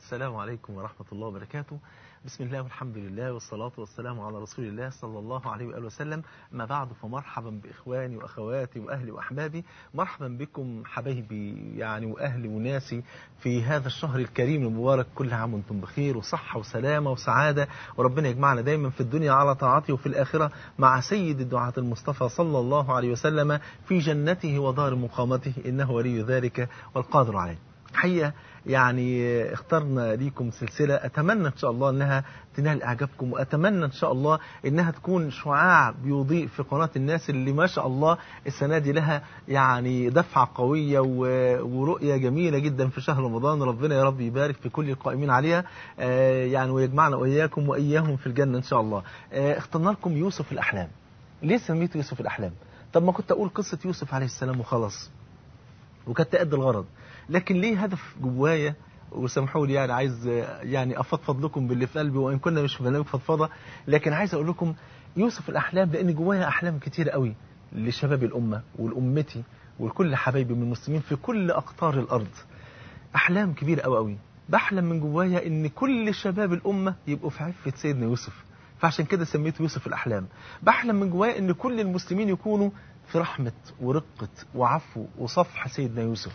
السلام عليكم ورحمة الله وبركاته بسم الله والحمد لله والصلاة والسلام على رسول الله صلى الله عليه وآله وسلم ما بعد فمرحبا بإخواني وأخواتي وأهلي وأحبابي مرحبا بكم حبايبي يعني وأهلي وناسي في هذا الشهر الكريم المبارك كل عام وانتم بخير وصحة وسلامة وسعادة وربنا يجمعنا دايما في الدنيا على طاعته وفي الآخرة مع سيد الدعاة المصطفى صلى الله عليه وسلم في جنته ودار مقامته إنه ولي ذلك والقادر عليه حقيقة يعني اخترنا ليكم سلسلة أتمنى إن شاء الله أنها تنال إعجابكم وأتمنى إن شاء الله أنها تكون شعاع بيضيء في قناة الناس اللي ما شاء الله السنة دي لها يعني دفعة قوية ورؤية جميلة جدا في شهر رمضان ربنا يا رب يبارك في كل القائمين عليها يعني ويجمعنا وإياكم وإياهم في الجنة إن شاء الله اخترنا لكم يوسف الأحلام ليه سميته يوسف الأحلام طب ما كنت أقول قصة يوسف عليه السلام وخلاص وكانت تأدي الغرض لكن ليه هدف جوايا وسامحوا لي يعني عايز يعني افضفض لكم باللي في قلبي وان كنا مش في برنامج فضفضه لكن عايز اقول لكم يوسف الاحلام لان جوايا احلام كتير قوي لشباب الامه ولامتي ولكل حبايبي من المسلمين في كل اقطار الارض احلام كبيره قوي قوي بحلم من جوايا ان كل شباب الامه يبقوا في عفه سيدنا يوسف فعشان كده سميته يوسف الاحلام بحلم من جوايا ان كل المسلمين يكونوا في رحمه ورقه وعفو وصفح سيدنا يوسف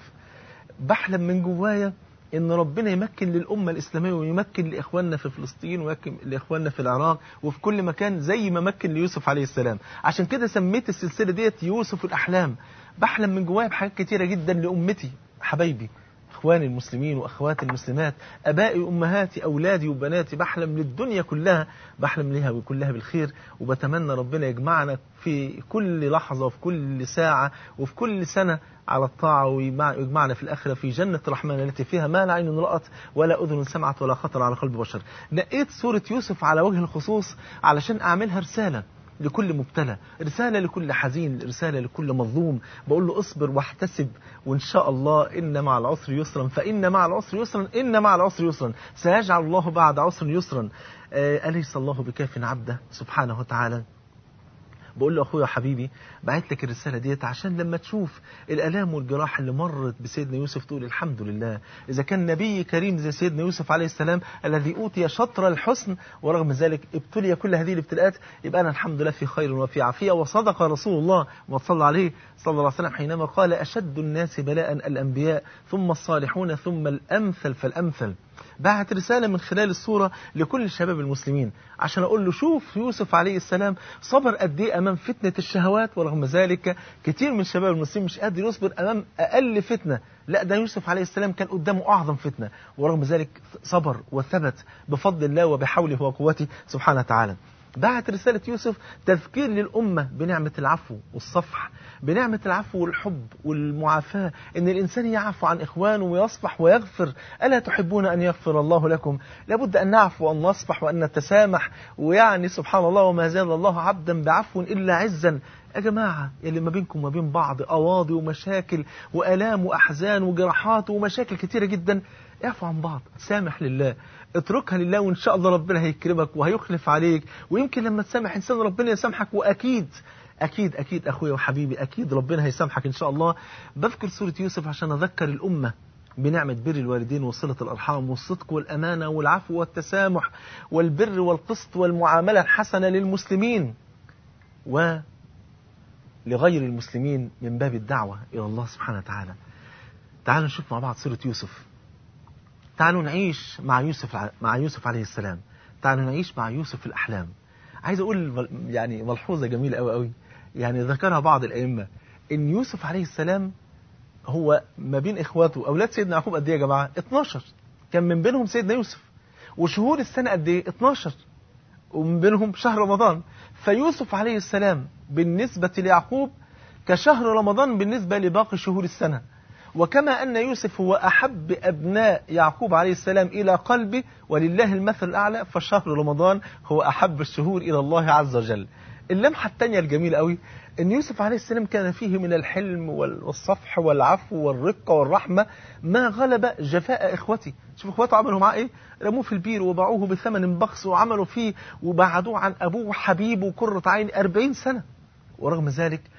بحلم من جوايا ان ربنا يمكن للامه الاسلاميه ويمكن لاخواننا في فلسطين ويمكن لاخواننا في العراق وفي كل مكان زي ما مكن ليوسف عليه السلام عشان كده سميت السلسله ديت يوسف الاحلام بحلم من جوايا بحاجات كتيره جدا لامتي حبايبي اخواني المسلمين واخواتي المسلمات ابائي وامهاتي اولادي وبناتي بحلم للدنيا كلها بحلم لها كلها بالخير وبتمنى ربنا يجمعنا في كل لحظه وفي كل ساعه وفي كل سنه على الطاعة ويجمعنا في الآخرة في جنة الرحمن التي فيها ما لا عين رأت ولا أذن سمعت ولا خطر على قلب بشر نقيت سورة يوسف على وجه الخصوص علشان أعملها رسالة لكل مبتلى رسالة لكل حزين رسالة لكل مظلوم بقول له اصبر واحتسب وإن شاء الله إن مع العسر يسرا فإن مع العسر يسرا إن مع العسر يسرا سيجعل الله بعد عسر يسرا آه أليس الله بكاف عبده سبحانه وتعالى بقول له اخويا حبيبي بعت لك الرساله ديت عشان لما تشوف الالام والجراح اللي مرت بسيدنا يوسف تقول الحمد لله اذا كان نبي كريم زي سيدنا يوسف عليه السلام الذي اوتي شطر الحسن ورغم ذلك ابتلي كل هذه الابتلاءات يبقى انا الحمد لله في خير وفي عافيه وصدق رسول الله وصلى عليه صلى الله عليه وسلم حينما قال اشد الناس بلاء الانبياء ثم الصالحون ثم الامثل فالامثل بعت رسالة من خلال الصورة لكل شباب المسلمين عشان أقول له شوف يوسف عليه السلام صبر قد إيه أمام فتنة الشهوات ورغم ذلك كتير من شباب المسلمين مش قادر يصبر أمام أقل فتنة لا ده يوسف عليه السلام كان قدامه أعظم فتنة ورغم ذلك صبر وثبت بفضل الله وبحوله وقوته سبحانه وتعالى بعت رسالة يوسف تذكير للأمة بنعمة العفو والصفح بنعمة العفو والحب والمعافاة إن الإنسان يعفو عن إخوانه ويصفح ويغفر ألا تحبون أن يغفر الله لكم لابد أن نعفو وأن نصفح وأن نتسامح ويعني سبحان الله وما زال الله عبدا بعفو إلا عزا يا جماعة اللي ما بينكم وما بين بعض أواضي ومشاكل وألام وأحزان وجراحات ومشاكل كتيرة جدا اعفو عن بعض سامح لله اتركها لله وإن شاء الله ربنا هيكرمك وهيخلف عليك ويمكن لما تسامح إنسان ربنا يسامحك وأكيد أكيد أكيد أخويا وحبيبي أكيد ربنا هيسامحك إن شاء الله بذكر سورة يوسف عشان أذكر الأمة بنعمة بر الوالدين وصلة الأرحام والصدق والأمانة والعفو والتسامح والبر والقسط والمعاملة الحسنة للمسلمين و لغير المسلمين من باب الدعوة إلى الله سبحانه وتعالى تعالوا نشوف مع بعض سورة يوسف تعالوا نعيش مع يوسف مع يوسف عليه السلام تعالوا نعيش مع يوسف في الأحلام عايز أقول يعني ملحوظة جميلة أوي أوي يعني ذكرها بعض الأئمة إن يوسف عليه السلام هو ما بين إخواته أولاد سيدنا يعقوب قد إيه يا جماعة 12 كان من بينهم سيدنا يوسف وشهور السنة قد إيه 12 ومن بينهم شهر رمضان فيوسف عليه السلام بالنسبة ليعقوب كشهر رمضان بالنسبة لباقي شهور السنة وكما أن يوسف هو أحب أبناء يعقوب عليه السلام إلى قلبه ولله المثل الأعلى فشهر رمضان هو أحب الشهور إلى الله عز وجل اللمحة الثانية الجميلة قوي أن يوسف عليه السلام كان فيه من الحلم والصفح والعفو والرقة والرحمة ما غلب جفاء إخوته شوف إخواته عملوا معاه إيه رموه في البير وباعوه بثمن بخس وعملوا فيه وبعدوه عن أبوه حبيبه وقرة عين أربعين سنة ورغم ذلك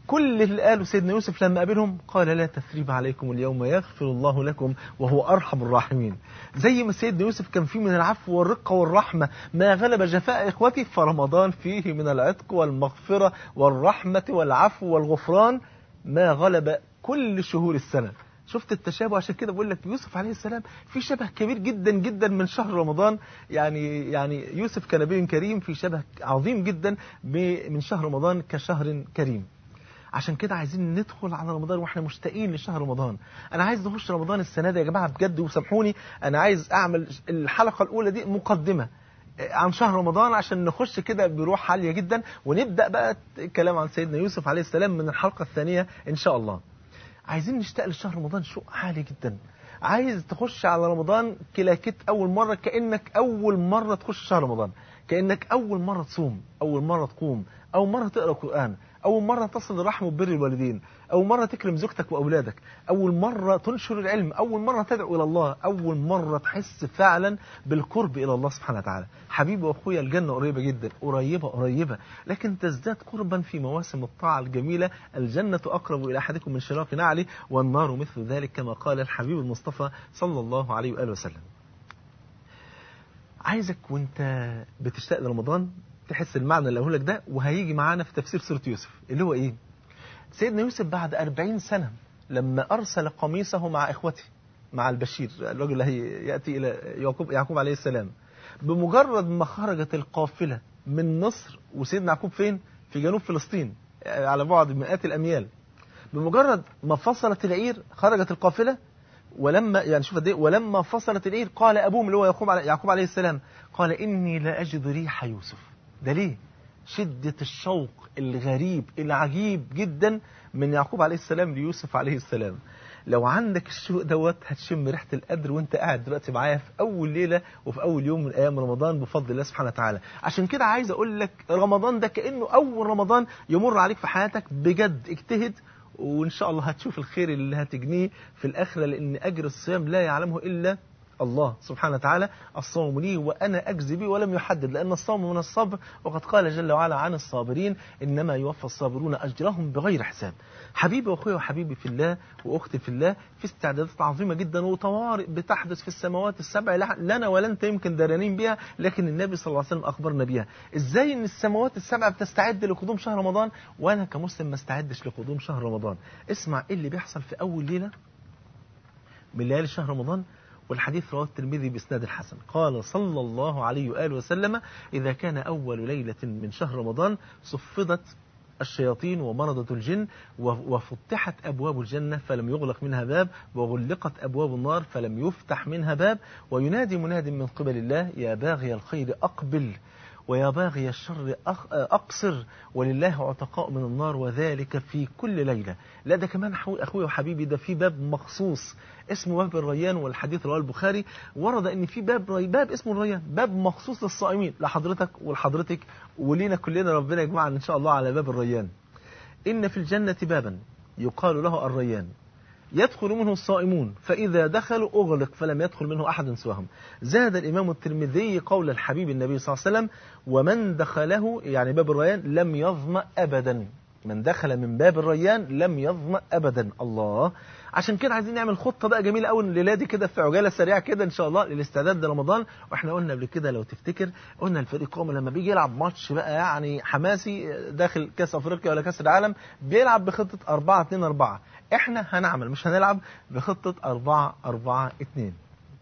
كل اللي قاله سيدنا يوسف لما قابلهم قال لا تثريب عليكم اليوم يغفر الله لكم وهو أرحم الراحمين زي ما سيدنا يوسف كان فيه من العفو والرقة والرحمة ما غلب جفاء إخوته فرمضان فيه من العتق والمغفرة والرحمة والعفو والغفران ما غلب كل شهور السنة شفت التشابه عشان كده بقول لك يوسف عليه السلام في شبه كبير جدا جدا من شهر رمضان يعني يعني يوسف كنبي كريم في شبه عظيم جدا من شهر رمضان كشهر كريم عشان كده عايزين ندخل على رمضان واحنا مشتاقين لشهر رمضان انا عايز نخش رمضان السنه دي يا جماعه بجد وسامحوني انا عايز اعمل الحلقه الاولى دي مقدمه عن شهر رمضان عشان نخش كده بروح عاليه جدا ونبدا بقى الكلام عن سيدنا يوسف عليه السلام من الحلقه الثانيه ان شاء الله عايزين نشتاق لشهر رمضان شوق عالي جدا عايز تخش على رمضان كلاكيت اول مره كانك اول مره تخش شهر رمضان كانك اول مره تصوم اول مره تقوم اول مره تقرا قران أول مرة تصل الرحم وبر الوالدين أول مرة تكرم زوجتك وأولادك أول مرة تنشر العلم أول مرة تدعو إلى الله أول مرة تحس فعلا بالقرب إلى الله سبحانه وتعالى حبيبي وأخويا الجنة قريبة جدا قريبة قريبة لكن تزداد قربا في مواسم الطاعة الجميلة الجنة أقرب إلى أحدكم من شراك نعلي والنار مثل ذلك كما قال الحبيب المصطفى صلى الله عليه وآله وسلم عايزك وانت بتشتاق لرمضان تحس المعنى اللي هقول لك ده وهيجي معانا في تفسير سورة يوسف اللي هو ايه سيدنا يوسف بعد 40 سنة لما أرسل قميصه مع إخوته مع البشير الرجل اللي هي يأتي إلى يعقوب, يعقوب عليه السلام بمجرد ما خرجت القافلة من مصر وسيدنا يعقوب فين في جنوب فلسطين على بعد مئات الأميال بمجرد ما فصلت العير خرجت القافلة ولما يعني شوف دي ولما فصلت العير قال أبوهم اللي هو يعقوب عليه, يعقوب عليه السلام قال إني لا أجد ريح يوسف ده ليه شدة الشوق الغريب العجيب جدا من يعقوب عليه السلام ليوسف عليه السلام لو عندك الشوق دوت هتشم ريحة القدر وانت قاعد دلوقتي معايا في أول ليلة وفي أول يوم من أيام رمضان بفضل الله سبحانه وتعالى عشان كده عايز أقول لك رمضان ده كأنه أول رمضان يمر عليك في حياتك بجد اجتهد وإن شاء الله هتشوف الخير اللي هتجنيه في الآخرة لأن أجر الصيام لا يعلمه إلا الله سبحانه وتعالى الصوم لي وأنا أجزي به ولم يحدد لأن الصوم من الصبر وقد قال جل وعلا عن الصابرين إنما يوفى الصابرون أجرهم بغير حساب حبيبي وأخوي وحبيبي في الله وأختي في الله في استعدادات عظيمة جدا وطوارئ بتحدث في السماوات السبع لنا ولا أنت يمكن دارانين بها لكن النبي صلى الله عليه وسلم أخبرنا بها إزاي إن السماوات السبع بتستعد لقدوم شهر رمضان وأنا كمسلم ما استعدش لقدوم شهر رمضان اسمع إيه اللي بيحصل في أول ليلة من ليالي شهر رمضان والحديث رواه الترمذي باسناد الحسن قال صلى الله عليه وآله وسلم إذا كان أول ليلة من شهر رمضان صفدت الشياطين ومرضة الجن وفتحت أبواب الجنة فلم يغلق منها باب وغلقت أبواب النار فلم يفتح منها باب وينادي مناد من قبل الله يا باغي الخير أقبل ويا باغي الشر أقصر ولله عتقاء من النار وذلك في كل ليلة لا ده كمان أخوي وحبيبي ده في باب مخصوص اسمه باب الريان والحديث رواه البخاري ورد ان في باب باب اسمه الريان باب مخصوص للصائمين لحضرتك ولحضرتك ولينا كلنا ربنا يجمعنا ان شاء الله على باب الريان ان في الجنة بابا يقال له الريان يدخل منه الصائمون فإذا دخلوا أغلق فلم يدخل منه أحد سواهم زاد الإمام الترمذي قول الحبيب النبي صلى الله عليه وسلم ومن دخله يعني باب الريان لم يظمأ أبدا من دخل من باب الريان لم يظمأ أبدا الله عشان كده عايزين نعمل خطة بقى جميلة قوي الليلة دي كده في عجالة سريعة كده إن شاء الله للاستعداد لرمضان وإحنا قلنا قبل كده لو تفتكر قلنا الفريق قومي لما بيجي يلعب ماتش بقى يعني حماسي داخل كأس أفريقيا ولا كأس العالم بيلعب بخطة 4 2 4 إحنا هنعمل مش هنلعب بخطة 4 4 2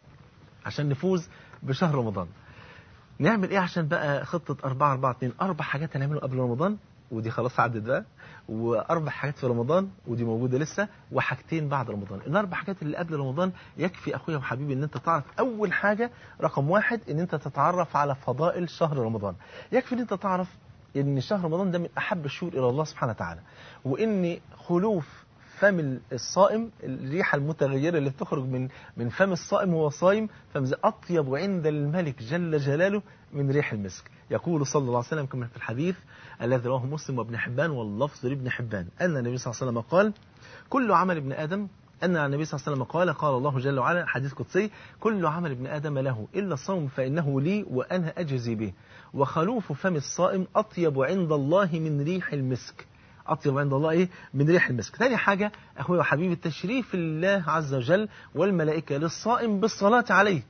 عشان نفوز بشهر رمضان نعمل ايه عشان بقى خطة 4 4 2 اربع حاجات هنعملها قبل رمضان ودي خلاص عدت بقى واربع حاجات في رمضان ودي موجوده لسه وحاجتين بعد رمضان الاربع حاجات اللي قبل رمضان يكفي اخويا وحبيبي ان انت تعرف اول حاجه رقم واحد ان انت تتعرف على فضائل شهر رمضان يكفي ان انت تعرف ان شهر رمضان ده من احب الشهور الى الله سبحانه وتعالى وان خلوف فم الصائم الريحة المتغيرة اللي بتخرج من من فم الصائم وهو صايم فمز أطيب عند الملك جل جلاله من ريح المسك يقول صلى الله عليه وسلم كما في الحديث الذي رواه مسلم وابن حبان واللفظ لابن حبان أن النبي صلى الله عليه وسلم قال كل عمل ابن آدم أن النبي صلى الله عليه وسلم قال قال الله جل وعلا حديث قدسي كل عمل ابن آدم له إلا الصوم فإنه لي وأنا أجزي به وخلوف فم الصائم أطيب عند الله من ريح المسك أطيب عند الله إيه من ريح المسك ثاني حاجة أخوي وحبيبي تشريف الله عز وجل والملائكة للصائم بالصلاة عليه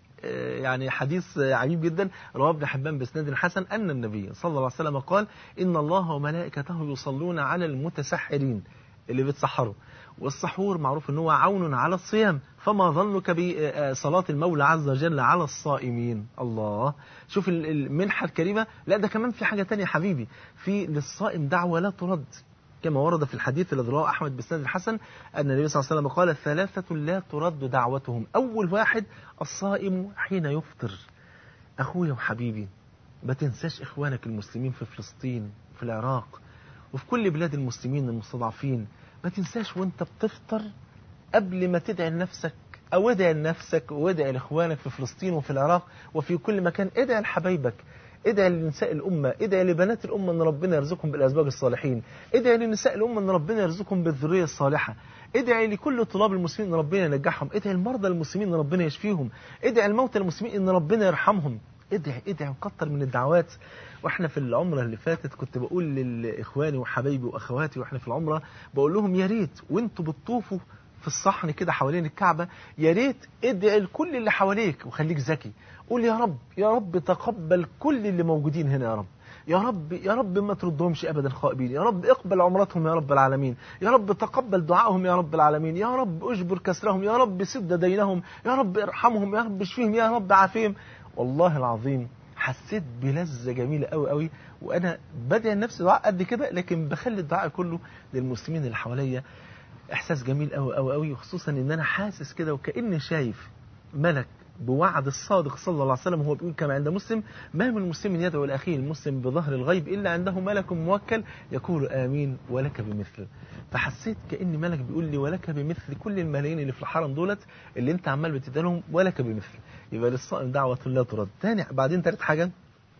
يعني حديث عجيب جدا رواه ابن حبان باسناد حسن أن النبي صلى الله عليه وسلم قال إن الله وملائكته يصلون على المتسحرين اللي بيتسحروا والسحور معروف ان هو عون على الصيام فما ظنك بصلاة المولى عز وجل على الصائمين الله شوف المنحة الكريمة لا ده كمان في حاجة تانية حبيبي في للصائم دعوة لا ترد كما ورد في الحديث الذي رواه أحمد بسند الحسن أن النبي صلى الله عليه وسلم قال ثلاثة لا ترد دعوتهم أول واحد الصائم حين يفطر أخويا وحبيبي ما تنساش إخوانك المسلمين في فلسطين في العراق وفي كل بلاد المسلمين المستضعفين ما تنساش وانت بتفطر قبل ما تدعي لنفسك أو ادعي لنفسك وادعي لإخوانك في فلسطين وفي العراق وفي كل مكان ادعي لحبايبك ادعي لنساء الأمة ادعي لبنات الأمة أن ربنا يرزقهم بالأزواج الصالحين ادعي لنساء الأمة أن ربنا يرزقهم بالذرية الصالحة ادعي لكل طلاب المسلمين أن ربنا ينجحهم ادعي المرضى المسلمين أن ربنا يشفيهم ادعي الموتى المسلمين أن ربنا يرحمهم ادعي ادعي وكتر من الدعوات واحنا في العمرة اللي فاتت كنت بقول لإخواني وحبايبي وأخواتي واحنا في العمرة بقول لهم يا ريت وانتوا بتطوفوا في الصحن كده حوالين الكعبة يا ريت ادعي لكل اللي حواليك وخليك ذكي قول يا رب يا رب تقبل كل اللي موجودين هنا يا رب يا رب يا رب ما تردهمش ابدا خائبين يا رب اقبل عمرتهم يا رب العالمين يا رب تقبل دعائهم يا رب العالمين يا رب اجبر كسرهم يا رب سد دينهم يا رب ارحمهم يا رب اشفيهم يا رب عافيهم والله العظيم حسيت بلذة جميلة قوي قوي وانا بدعي لنفسي دعاء قد كده لكن بخلي الدعاء كله للمسلمين اللي حواليا احساس جميل قوي قوي قوي وخصوصا ان انا حاسس كده وكاني شايف ملك بوعد الصادق صلى الله عليه وسلم وهو بيقول كما عند مسلم ما من مسلم يدعو لاخيه المسلم بظهر الغيب الا عنده ملك موكل يقول امين ولك بمثل فحسيت كان ملك بيقول لي ولك بمثل كل الملايين اللي في الحرم دولت اللي انت عمال بتدي لهم ولك بمثل يبقى للصائم دعوه لا ترد ثاني بعدين ثالث حاجه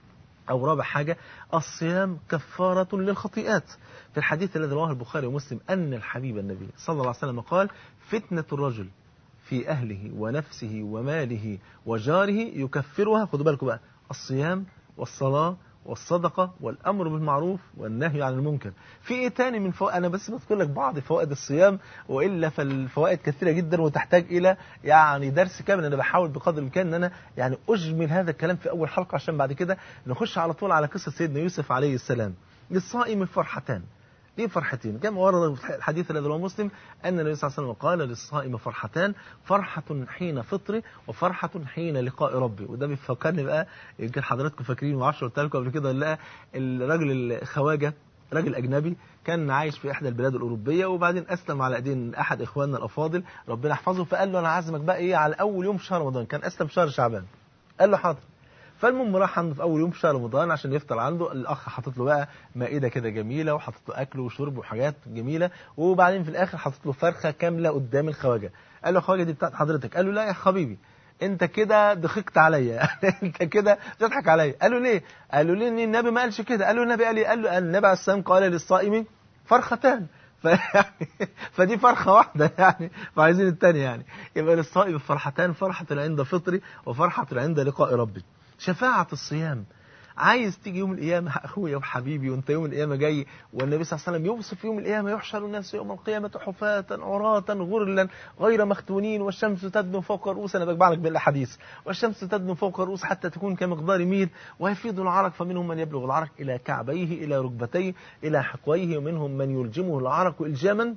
أو رابع حاجة الصيام كفارة للخطيئات في الحديث الذي رواه البخاري ومسلم أن الحبيب النبي صلى الله عليه وسلم قال فتنة الرجل في أهله ونفسه وماله وجاره يكفرها خدوا بالكم بقى الصيام والصلاة والصدقة والأمر بالمعروف والنهي عن المنكر في إيه تاني من فوائد أنا بس بذكر لك بعض فوائد الصيام وإلا فالفوائد كثيرة جدا وتحتاج إلى يعني درس كامل أنا بحاول بقدر الإمكان أن أنا يعني أجمل هذا الكلام في أول حلقة عشان بعد كده نخش على طول على قصة سيدنا يوسف عليه السلام للصائم فرحتان ليه فرحتين كما ورد في الحديث الذي رواه مسلم أن النبي صلى الله عليه وسلم قال للصائم فرحتان فرحة حين فطري وفرحة حين لقاء ربي وده بيفكرني بقى يمكن حضراتكم فاكرين ما اعرفش قلت لكم قبل كده ولا لا الراجل الخواجه راجل أجنبي كان عايش في إحدى البلاد الأوروبية وبعدين أسلم على أيدين أحد إخواننا الأفاضل ربنا يحفظه فقال له أنا عازمك بقى إيه على أول يوم في شهر رمضان كان أسلم في شهر شعبان قال له حاضر فالمهم راح عنده في اول يوم في شهر رمضان عشان يفطر عنده الاخ حاطط له بقى مائده كده جميله وحاطط له اكل وشرب وحاجات جميله وبعدين في الاخر حاطط له فرخه كامله قدام الخواجه قال له الخواجه دي بتاعت حضرتك قال له لا يا حبيبي انت كده ضحكت عليا يعني انت كده بتضحك عليا قال له ليه قال له ليه النبي ما قالش كده قال له النبي قال لي قال له النبي عليه السلام قال للصائم فرختان فيعني فدي فرخة واحدة يعني فعايزين الثانية يعني يبقى للصائم فرحتان فرحة عند فطري وفرحة عند لقاء ربي شفاعة الصيام عايز تيجي يوم القيامة أخويا وحبيبي وأنت يوم القيامة جاي والنبي صلى الله عليه وسلم يوصف يوم القيامة يحشر الناس يوم القيامة حفاة عراة غرلا غير مختونين والشمس تدنو فوق رؤوس أنا بجمع لك بالأحاديث والشمس تدنو فوق رؤوس حتى تكون كمقدار ميل ويفيض العرق فمنهم من يبلغ العرق إلى كعبيه إلى ركبتيه إلى حقويه ومنهم من يلجمه العرق إلجاما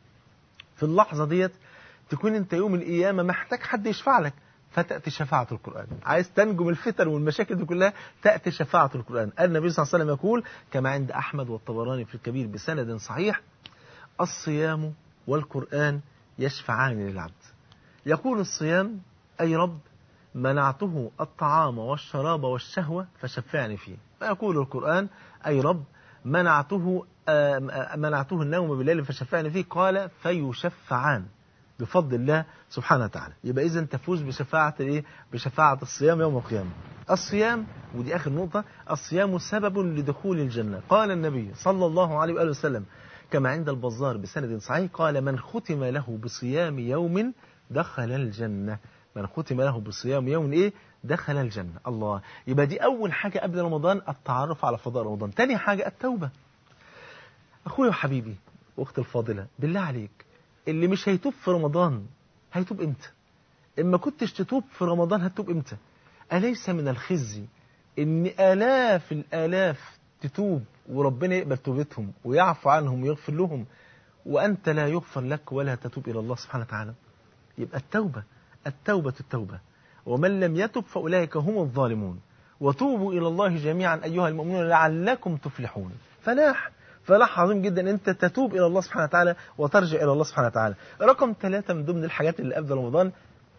في اللحظة ديت تكون أنت يوم القيامة محتاج حد يشفع لك فتأتي شفاعة القرآن عايز تنجو من الفتن والمشاكل دي كلها تأتي شفاعة القرآن النبي صلى الله عليه وسلم يقول كما عند أحمد والطبراني في الكبير بسند صحيح الصيام والقرآن يشفعان للعبد يقول الصيام أي رب منعته الطعام والشراب والشهوة فشفعني فيه ويقول القرآن أي رب منعته منعته النوم بالليل فشفعني فيه قال فيشفعان بفضل الله سبحانه وتعالى يبقى إذا تفوز بشفاعة إيه؟ بشفاعة الصيام يوم القيامة الصيام ودي آخر نقطة الصيام سبب لدخول الجنة قال النبي صلى الله عليه وآله وسلم كما عند البزار بسند صحيح قال من ختم له بصيام يوم دخل الجنة من ختم له بصيام يوم إيه دخل الجنة الله يبقى دي أول حاجة قبل رمضان التعرف على فضاء رمضان تاني حاجة التوبة اخويا وحبيبي واختي الفاضله بالله عليك اللي مش هيتوب في رمضان هيتوب امتى اما كنتش تتوب في رمضان هتتوب امتى اليس من الخزي ان الاف الالاف تتوب وربنا يقبل توبتهم ويعفو عنهم ويغفر لهم وانت لا يغفر لك ولا تتوب الى الله سبحانه وتعالى يبقى التوبه التوبه التوبه ومن لم يتب فاولئك هم الظالمون وتوبوا الى الله جميعا ايها المؤمنون لعلكم تفلحون فلاح فلاح عظيم جدا انت تتوب الى الله سبحانه وتعالى وترجع الى الله سبحانه وتعالى رقم ثلاثة من ضمن الحاجات اللي قبل رمضان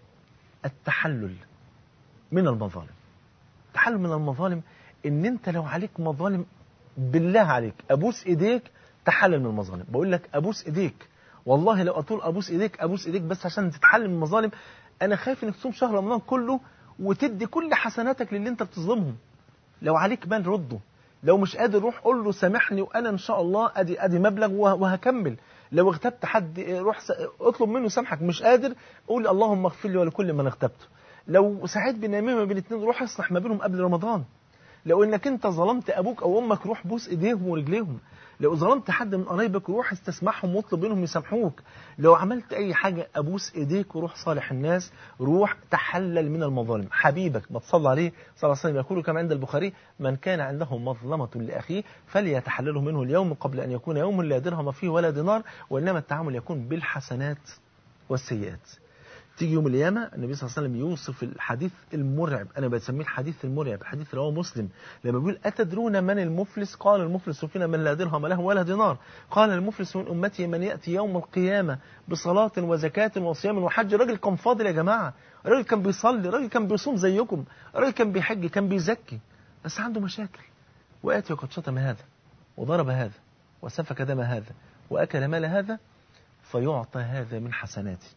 التحلل من المظالم التحلل من المظالم ان انت لو عليك مظالم بالله عليك ابوس ايديك تحلل من المظالم بقول لك ابوس ايديك والله لو اطول ابوس ايديك ابوس ايديك بس عشان تتحلل من المظالم انا خايف انك تصوم شهر رمضان كله وتدي كل حسناتك للي انت بتظلمهم لو عليك مال رده لو مش قادر روح قول له سامحني وانا ان شاء الله ادي ادي مبلغ وهكمل لو اغتبت حد روح اطلب منه سامحك مش قادر قول اللهم اغفر لي ولكل من اغتبته لو ساعات بنعملها بين الاثنين روح اصلح ما بينهم قبل رمضان لو انك انت ظلمت ابوك او امك روح بوس ايديهم ورجليهم لو ظلمت حد من قرايبك روح استسمحهم واطلب منهم يسامحوك لو عملت اي حاجه ابوس ايديك وروح صالح الناس روح تحلل من المظالم حبيبك ما تصلى عليه صلى الله عليه وسلم يقول كما عند البخاري من كان عنده مظلمه لاخيه فليتحلله منه اليوم قبل ان يكون يوم لا درهم فيه ولا دينار وانما التعامل يكون بالحسنات والسيئات تيجي يوم القيامة النبي صلى الله عليه وسلم يوصف الحديث المرعب أنا بسميه الحديث المرعب حديث رواه مسلم لما بيقول أتدرون من المفلس قال المفلس فينا من لا درهم له ولا دينار قال المفلس من أمتي من يأتي يوم القيامة بصلاة وزكاة وصيام وحج راجل كان فاضل يا جماعة راجل كان بيصلي راجل كان بيصوم زيكم راجل كان بيحج كان بيزكي بس عنده مشاكل وآتي وقد شتم هذا وضرب هذا وسفك دم هذا وأكل مال هذا فيعطى هذا من حسناته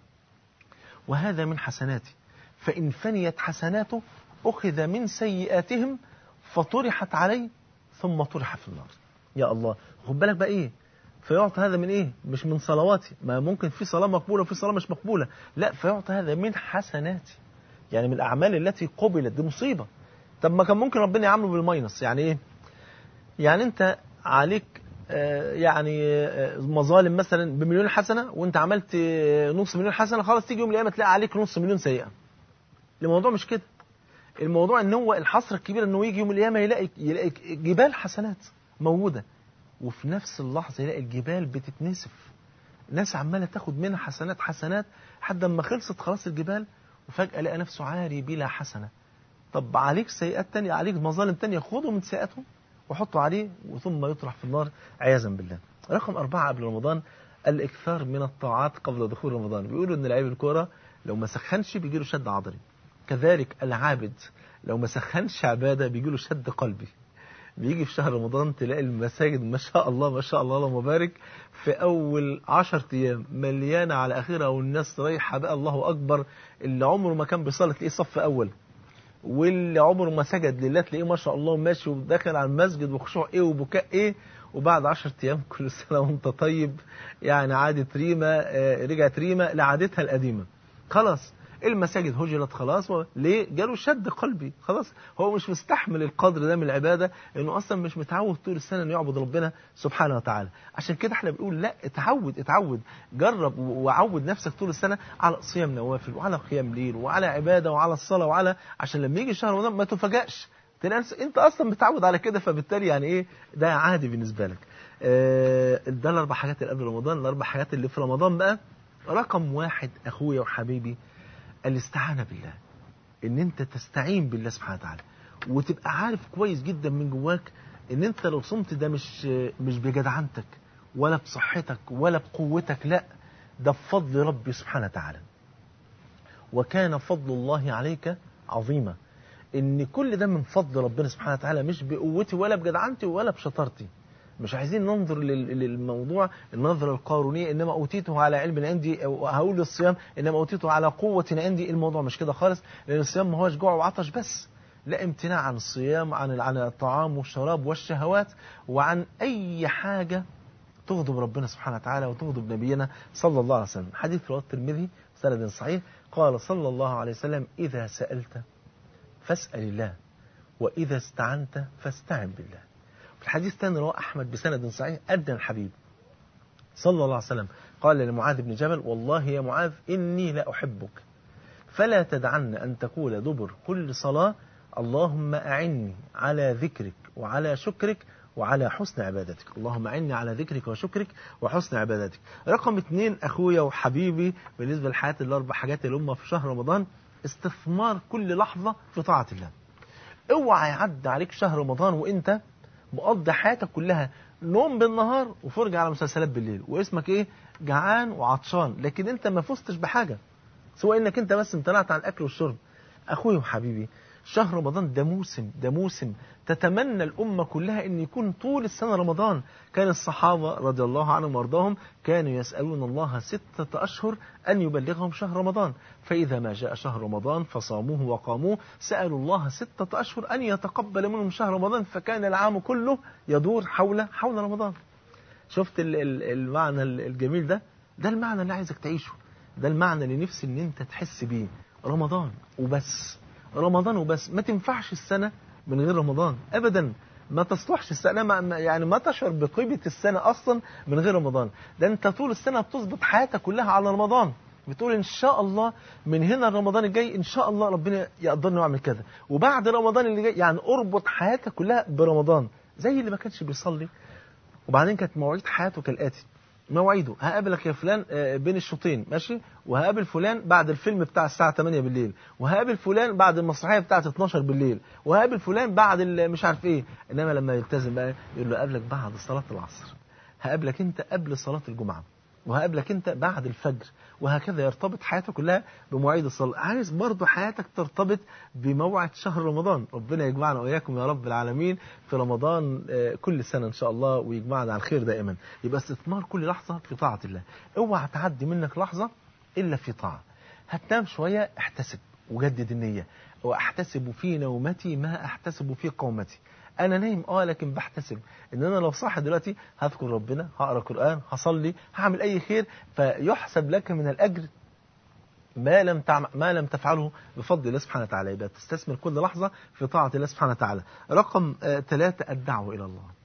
وهذا من حسناتي فإن فنيت حسناته أخذ من سيئاتهم فطرحت عليه ثم طرح في النار يا الله خد بالك بقى إيه فيعطى هذا من إيه مش من صلواتي ما ممكن في صلاة مقبولة وفي صلاة مش مقبولة لا فيعطى هذا من حسناتي يعني من الأعمال التي قبلت دي مصيبة طب ما كان ممكن ربنا يعمله بالماينس يعني إيه يعني أنت عليك يعني مظالم مثلا بمليون حسنة وانت عملت نص مليون حسنة خلاص تيجي يوم القيامة تلاقي عليك نص مليون سيئة الموضوع مش كده الموضوع ان هو الحسرة الكبيرة انه يجي يوم القيامة يلاقي يلاقي جبال حسنات موجودة وفي نفس اللحظة يلاقي الجبال بتتنسف ناس عمالة تاخد منها حسنات حسنات لحد ما خلصت خلاص الجبال وفجأة لقى نفسه عاري بلا حسنة طب عليك سيئات تانية عليك مظالم تانية خدوا من سيئاتهم وحطوا عليه وثم يطرح في النار عياذا بالله رقم أربعة قبل رمضان الإكثار من الطاعات قبل دخول رمضان بيقولوا إن لعيب الكورة لو ما سخنش بيجي له شد عضلي كذلك العابد لو ما سخنش عبادة بيجي له شد قلبي بيجي في شهر رمضان تلاقي المساجد ما شاء الله ما شاء الله اللهم بارك في أول عشر أيام مليانة على آخرها والناس رايحة بقى الله أكبر اللي عمره ما كان بيصلي تلاقيه صف أول واللي عمره ما سجد لله تلاقيه ما شاء الله ماشي وداخل على المسجد وخشوع ايه وبكاء ايه وبعد 10 ايام كل سنه وانت طيب يعني عادت ريما آه رجعت ريما لعادتها القديمه خلاص المساجد هجرت خلاص و... ليه جاله شد قلبي خلاص هو مش مستحمل القدر ده من العباده انه اصلا مش متعود طول السنه انه يعبد ربنا سبحانه وتعالى عشان كده احنا بنقول لا اتعود اتعود جرب وعود نفسك طول السنه على صيام نوافل وعلى قيام ليل وعلى عباده وعلى الصلاه وعلى عشان لما يجي شهر رمضان ما تفاجئش انت اصلا متعود على كده فبالتالي يعني ايه ده عادي بالنسبه لك آه ده الاربع حاجات اللي قبل رمضان الاربع حاجات اللي في رمضان بقى رقم واحد اخويا وحبيبي الاستعانة بالله ان انت تستعين بالله سبحانه وتعالى وتبقى عارف كويس جدا من جواك ان انت لو صمت ده مش مش بجدعنتك ولا بصحتك ولا بقوتك لا ده بفضل ربي سبحانه وتعالى وكان فضل الله عليك عظيما ان كل ده من فضل ربنا سبحانه وتعالى مش بقوتي ولا بجدعنتي ولا بشطارتي مش عايزين ننظر للموضوع النظرة القارونية إنما أوتيته على علم عندي هقول الصيام إنما أوتيته على قوة عندي الموضوع مش كده خالص لأن الصيام ما هوش جوع وعطش بس لا امتناع عن الصيام عن عن الطعام والشراب والشهوات وعن أي حاجة تغضب ربنا سبحانه وتعالى وتغضب نبينا صلى الله عليه وسلم حديث رواه الترمذي سند صحيح قال صلى الله عليه وسلم إذا سألت فاسأل الله وإذا استعنت فاستعن بالله في الحديث الثاني رواه أحمد بسند صحيح أدنى الحبيب صلى الله عليه وسلم قال لمعاذ بن جبل والله يا معاذ إني لا أحبك فلا تدعن أن تقول دبر كل صلاة اللهم أعني على ذكرك وعلى شكرك وعلى حسن عبادتك اللهم أعني على ذكرك وشكرك وحسن عبادتك رقم اثنين أخويا وحبيبي بالنسبة لحياة الأربع حاجات اللي هم في شهر رمضان استثمار كل لحظة في طاعة الله اوعى يعدي عليك شهر رمضان وانت مقضي حياتك كلها نوم بالنهار وفرجة على مسلسلات بالليل واسمك ايه جعان وعطشان لكن انت ما فزتش بحاجة سواء انك انت بس امتنعت عن الاكل والشرب اخوي وحبيبي شهر رمضان ده موسم ده موسم تتمنى الأمة كلها أن يكون طول السنة رمضان كان الصحابة رضي الله عنهم وارضاهم كانوا يسألون الله ستة أشهر أن يبلغهم شهر رمضان فإذا ما جاء شهر رمضان فصاموه وقاموه سألوا الله ستة أشهر أن يتقبل منهم شهر رمضان فكان العام كله يدور حول حول رمضان شفت المعنى الجميل ده ده المعنى اللي عايزك تعيشه ده المعنى اللي نفسي ان انت تحس بيه رمضان وبس رمضان وبس ما تنفعش السنة من غير رمضان أبدا ما تصلحش السنة ما يعني ما تشعر بقيمة السنة أصلا من غير رمضان ده أنت طول السنة بتظبط حياتك كلها على رمضان بتقول إن شاء الله من هنا رمضان الجاي إن شاء الله ربنا يقدرني أعمل كذا وبعد رمضان اللي جاي يعني أربط حياتك كلها برمضان زي اللي ما كانش بيصلي وبعدين كانت مواعيد حياته كالآتي مواعيده هقابلك يا فلان بين الشوطين ماشي وهقابل فلان بعد الفيلم بتاع الساعة 8 بالليل وهقابل فلان بعد المسرحية بتاعة 12 بالليل وهقابل فلان بعد مش عارف ايه انما لما يلتزم بقى يقول له قابلك بعد صلاة العصر هقابلك انت قبل صلاة الجمعة وهقابلك انت بعد الفجر وهكذا يرتبط حياته كلها بمواعيد الصلاة عايز برضو حياتك ترتبط بموعد شهر رمضان ربنا يجمعنا وإياكم يا رب العالمين في رمضان كل سنة إن شاء الله ويجمعنا على الخير دائما يبقى استثمار كل لحظة في طاعة الله اوعى تعدي منك لحظة إلا في طاعة هتنام شوية احتسب وجدد النية واحتسب في نومتي ما احتسب في قومتي انا نايم اه لكن بحتسب ان انا لو صاحي دلوقتي هذكر ربنا هقرا قران هصلي هعمل اي خير فيحسب لك من الاجر ما لم تعمل ما لم تفعله بفضل الله سبحانه وتعالى يبقى تستثمر كل لحظه في طاعه الله سبحانه وتعالى رقم ثلاثة الدعوه الى الله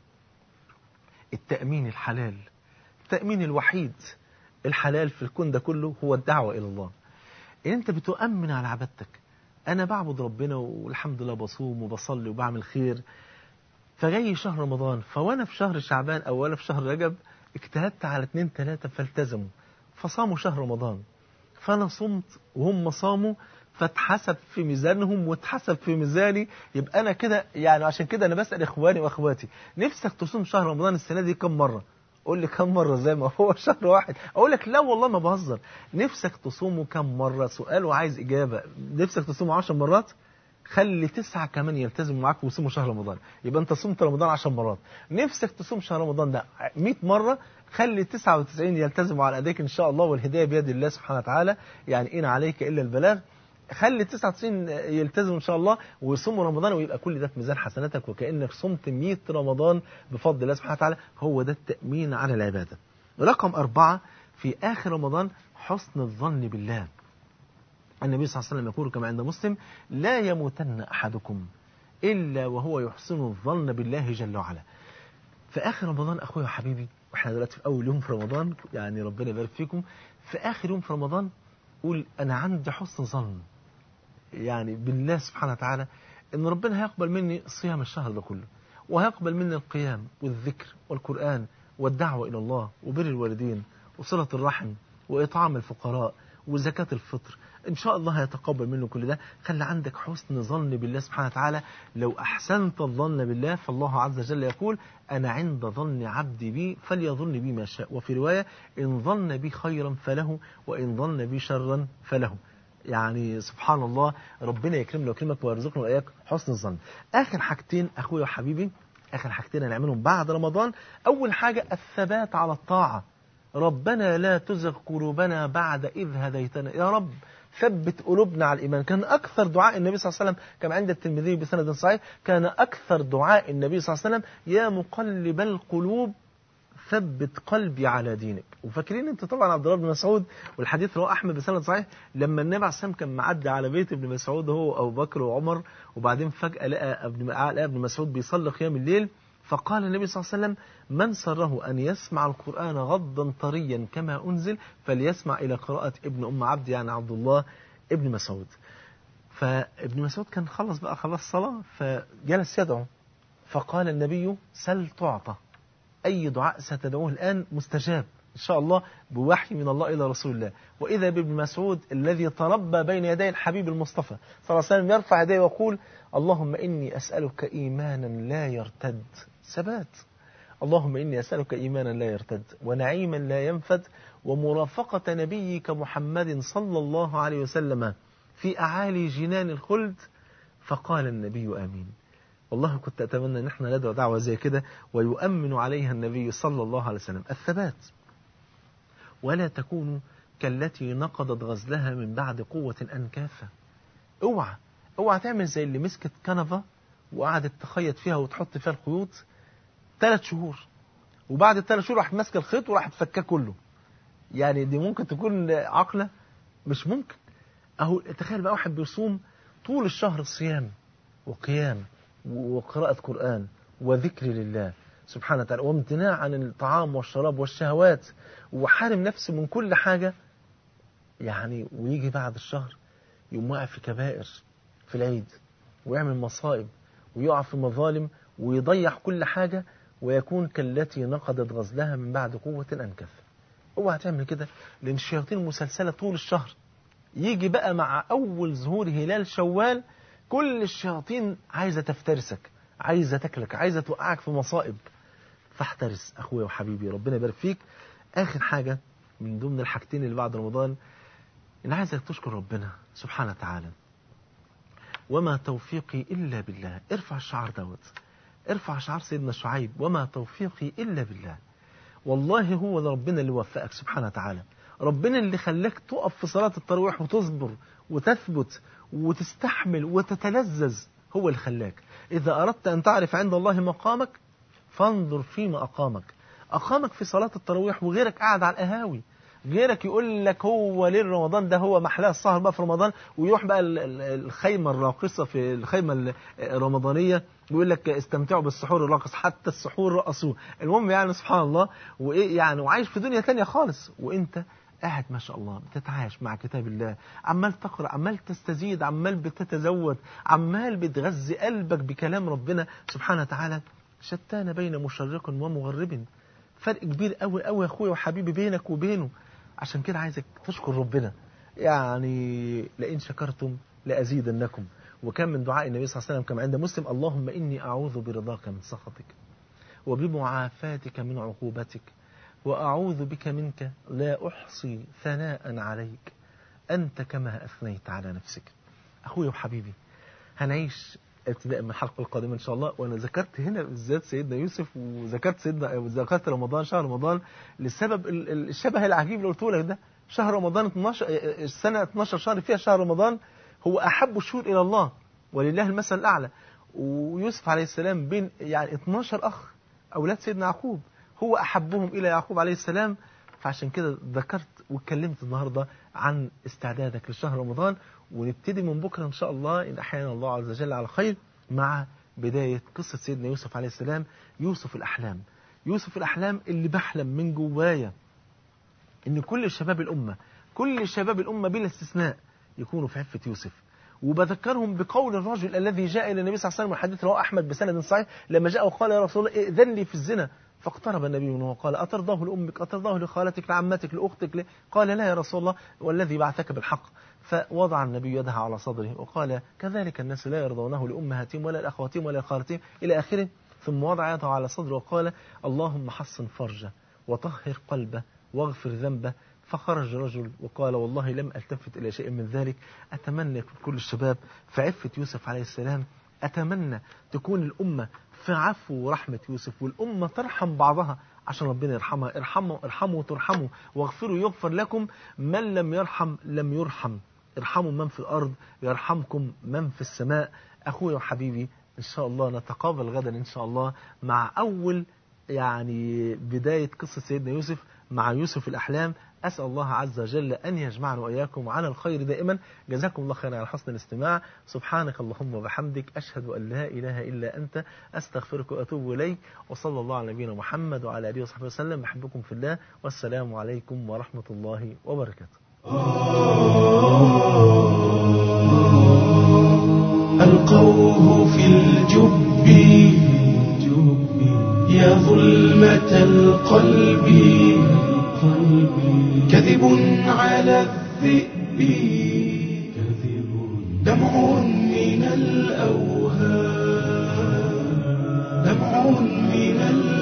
التامين الحلال التامين الوحيد الحلال في الكون ده كله هو الدعوه الى الله ان انت بتؤمن على عبادتك انا بعبد ربنا والحمد لله بصوم وبصلي وبعمل خير فجاي شهر رمضان فوانا في شهر شعبان او وانا في شهر رجب اجتهدت على اتنين تلاتة فالتزموا فصاموا شهر رمضان فانا صمت وهم صاموا فاتحسب في ميزانهم واتحسب في ميزاني يبقى انا كده يعني عشان كده انا بسال اخواني واخواتي نفسك تصوم شهر رمضان السنه دي كم مره قول لي كم مرة زي ما هو شهر واحد أقول لك لا والله ما بهزر نفسك تصومه كم مرة سؤال وعايز إجابة نفسك تصومه عشر مرات خلي تسعة كمان يلتزموا معاك ويصوموا شهر رمضان يبقى أنت صمت رمضان عشر مرات نفسك تصوم شهر رمضان ده 100 مرة خلي 99 يلتزموا على أيديك إن شاء الله والهداية بيد الله سبحانه وتعالى يعني إن عليك إلا البلاغ خلي 99 يلتزموا ان شاء الله ويصوموا رمضان ويبقى كل ده في ميزان حسناتك وكانك صمت 100 رمضان بفضل الله سبحانه وتعالى هو ده التامين على العباده. رقم أربعة في آخر رمضان حسن الظن بالله. النبي صلى الله عليه وسلم يقول كما عند مسلم لا يموتن أحدكم إلا وهو يحسن الظن بالله جل وعلا. في آخر رمضان أخويا وحبيبي واحنا دلوقتي في أول يوم في رمضان يعني ربنا يبارك فيكم في آخر يوم في رمضان قول أنا عندي حسن ظن يعني بالله سبحانه وتعالى ان ربنا هيقبل مني صيام الشهر ده كله وهيقبل مني القيام والذكر والقرآن والدعوة إلى الله وبر الوالدين وصلة الرحم وإطعام الفقراء وزكاة الفطر إن شاء الله هيتقبل منه كل ده خلي عندك حسن ظن بالله سبحانه وتعالى لو أحسنت الظن بالله فالله عز وجل يقول أنا عند ظن عبدي بي فليظن بي ما شاء وفي رواية إن ظن بي خيرا فله وإن ظن بي شرا فله يعني سبحان الله ربنا يكرمنا ويكرمك ويرزقنا وإياك حسن الظن آخر حاجتين أخويا وحبيبي آخر حاجتين هنعملهم بعد رمضان أول حاجة الثبات على الطاعة ربنا لا تزغ قلوبنا بعد إذ هديتنا يا رب ثبت قلوبنا على الإيمان كان أكثر دعاء النبي صلى الله عليه وسلم كما عند الترمذي بسند صحيح كان أكثر دعاء النبي صلى الله عليه وسلم يا مقلب القلوب ثبت قلبي على دينك وفاكرين انت طبعا عبد الله بن مسعود والحديث رواه احمد بسند صحيح لما النبي عليه السلام كان معدي على بيت ابن مسعود هو ابو بكر وعمر وبعدين فجاه لقى ابن لقى ابن مسعود بيصلي قيام الليل فقال النبي صلى الله عليه وسلم من سره أن يسمع القرآن غضا طريا كما أنزل فليسمع إلى قراءة ابن أم عبد يعني عبد الله ابن مسعود فابن مسعود كان خلص بقى خلص صلاة فجلس يدعو فقال النبي سل تعطى أي دعاء ستدعوه الآن مستجاب إن شاء الله بوحي من الله إلى رسول الله وإذا بابن مسعود الذي تربى بين يدي الحبيب المصطفى صلى الله عليه وسلم يرفع يديه ويقول اللهم إني أسألك إيمانا لا يرتد ثبات اللهم إني أسألك إيمانا لا يرتد ونعيما لا ينفد ومرافقة نبيك محمد صلى الله عليه وسلم في أعالي جنان الخلد فقال النبي آمين والله كنت أتمنى أن احنا ندعو دعوة زي كده ويؤمن عليها النبي صلى الله عليه وسلم الثبات ولا تكونوا كالتي نقضت غزلها من بعد قوة أنكافة اوعى اوعى تعمل زي اللي مسكت كنفة وقعدت تخيط فيها وتحط فيها الخيوط ثلاث شهور وبعد الثلاث شهور راحت ماسكه الخيط وراحت فكاه كله يعني دي ممكن تكون عقلة مش ممكن اهو تخيل بقى واحد بيصوم طول الشهر صيام وقيام وقراءة قرآن وذكر لله سبحانه وتعالى وامتناع عن الطعام والشراب والشهوات وحارم نفسه من كل حاجة يعني ويجي بعد الشهر يقوم واقع في كبائر في العيد ويعمل مصائب ويقع في مظالم ويضيع كل حاجة ويكون كالتي نقضت غزلها من بعد قوة أنكف اوعى تعمل كده لأن الشياطين مسلسلة طول الشهر يجي بقى مع أول ظهور هلال شوال كل الشياطين عايزة تفترسك عايزة تاكلك عايزة توقعك في مصائب فاحترس أخويا وحبيبي ربنا يبارك فيك آخر حاجة من ضمن الحاجتين اللي بعد رمضان إن عايزك تشكر ربنا سبحانه وتعالى وما توفيقي إلا بالله ارفع الشعار دوت ارفع شعار سيدنا شعيب وما توفيقي إلا بالله والله هو ده ربنا اللي وفقك سبحانه وتعالى ربنا اللي خلاك تقف في صلاة التراويح وتصبر وتثبت وتستحمل وتتلذذ هو اللي خلاك إذا أردت أن تعرف عند الله مقامك فانظر فيما أقامك أقامك في صلاة التراويح وغيرك قاعد على القهاوي غيرك يقول لك هو ليل رمضان ده هو محلاه السهر بقى في رمضان ويروح بقى الخيمة الراقصة في الخيمة الرمضانية ويقول لك استمتعوا بالسحور الراقص حتى السحور رقصوه المهم يعني سبحان الله وإيه يعني وعايش في دنيا تانية خالص وانت قاعد ما شاء الله بتتعايش مع كتاب الله عمال تقرأ عمال تستزيد عمال بتتزود عمال بتغذي قلبك بكلام ربنا سبحانه وتعالى شتان بين مشرق ومغرب فرق كبير قوي قوي يا اخويا وحبيبي بينك وبينه عشان كده عايزك تشكر ربنا يعني لئن شكرتم لأزيدنكم وكان من دعاء النبي صلى الله عليه وسلم كما عند مسلم اللهم إني أعوذ برضاك من سخطك وبمعافاتك من عقوبتك وأعوذ بك منك لا أحصي ثناء عليك أنت كما أثنيت على نفسك أخوي وحبيبي هنعيش ابتداء من الحلقة القادمة إن شاء الله وأنا ذكرت هنا بالذات سيدنا يوسف وذكرت سيدنا ذكرت رمضان شهر رمضان للسبب الشبه العجيب اللي قلته لك ده شهر رمضان 12 السنة 12 شهر فيها شهر رمضان هو أحب الشهور إلى الله ولله المثل الأعلى ويوسف عليه السلام بين يعني 12 أخ أولاد سيدنا يعقوب هو أحبهم إلى يعقوب عليه السلام فعشان كده ذكرت واتكلمت النهاردة عن استعدادك لشهر رمضان ونبتدي من بكرة إن شاء الله إن أحيانا الله عز وجل على خير مع بداية قصة سيدنا يوسف عليه السلام يوسف الأحلام يوسف الأحلام اللي بحلم من جوايا إن كل شباب الأمة كل شباب الأمة بلا استثناء يكونوا في عفة يوسف وبذكرهم بقول الرجل الذي جاء إلى النبي صلى الله عليه وسلم والحديث رواه أحمد بسند صحيح لما جاء وقال يا رسول الله ائذن لي في الزنا فاقترب النبي منه وقال أترضاه لأمك أترضاه لخالتك لعمتك لأختك ل... قال لا يا رسول الله والذي بعثك بالحق فوضع النبي يدها على صدره وقال كذلك الناس لا يرضونه لأمهاتهم ولا لأخواتهم ولا لخالتهم إلى آخره ثم وضع يده على صدره وقال اللهم حصن فرجه وطهر قلبه واغفر ذنبه فخرج رجل وقال والله لم ألتفت إلى شيء من ذلك أتمنى كل الشباب في عفة يوسف عليه السلام أتمنى تكون الأمة في عفو ورحمة يوسف والأمة ترحم بعضها عشان ربنا يرحمها ارحموا ارحموا ترحموا واغفروا يغفر لكم من لم يرحم لم يرحم ارحموا من في الأرض يرحمكم من في السماء أخويا وحبيبي إن شاء الله نتقابل غدا إن شاء الله مع أول يعني بداية قصة سيدنا يوسف مع يوسف الأحلام أسأل الله عز وجل أن يجمعنا وإياكم على الخير دائما جزاكم الله خيرا على حسن الاستماع سبحانك اللهم وبحمدك أشهد أن لا إله إلا أنت أستغفرك وأتوب إليك وصلى الله على نبينا محمد وعلى آله وصحبه وسلم بحبكم في الله والسلام عليكم ورحمة الله وبركاته ألقوه في الجب يا ظلمة القلب كذب على الذئب دمع من الأوهام دمع من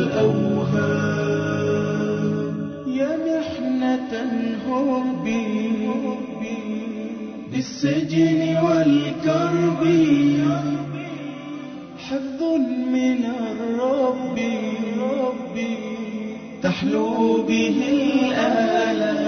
الأوهام يا محنة هربي بالسجن والكرب حفظ من الرب تحلو به الآلام